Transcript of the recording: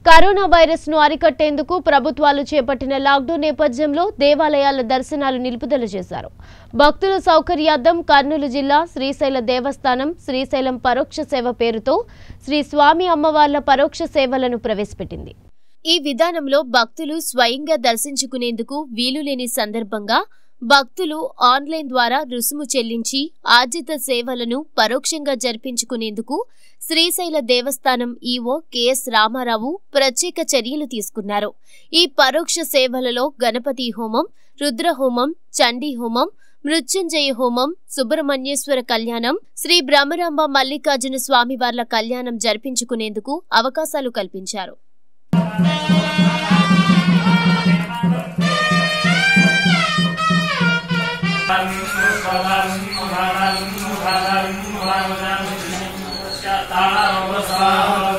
corona virus ను అరికట్టేందుకు ప్రభుత్వాలు చేపట్టిన లాక్డౌన్ నేపథ్యంలో దేవాలయాల దర్శనాలు నిలుపుదల చేశారు భక్తుల సౌకర్యార్థం కర్నూలు జిల్లా శ్రీశైల దేవస్థానం శ్రీశైలం పరోక్ష సేవ పేరుతో శ్రీ స్వామి అమ్మవార్ల పరోక్ష సేవలను ప్రవేశపెట్టింది ఈ విధానంలో భక్తులు స్వయంగా దర్శించుకునేందుకు వీలులేని సందర్భంగా భక్తులు ఆన్లైన్ ద్వారా రుసుము చెల్లించి ఆర్జిత సేవలను పరోక్షంగా జరిపించుకునేందుకు శ్రీశైల దేవస్థానం ఈవో కెఎస్ రామారావు ప్రత్యేక చర్యలు తీసుకున్నారు ఈ పరోక్ష సేవలలో గణపతి హోమం రుద్ర హోమం చండీ హోమం మృత్యుంజయ హోమం సుబ్రహ్మణ్యేశ్వర కళ్యాణం శ్రీ బ్రహ్మరాంబ మల్లికార్జున స్వామివార్ల కళ్యాణం జరిపించుకునేందుకు అవకాశాలు కల్పించారు తాళ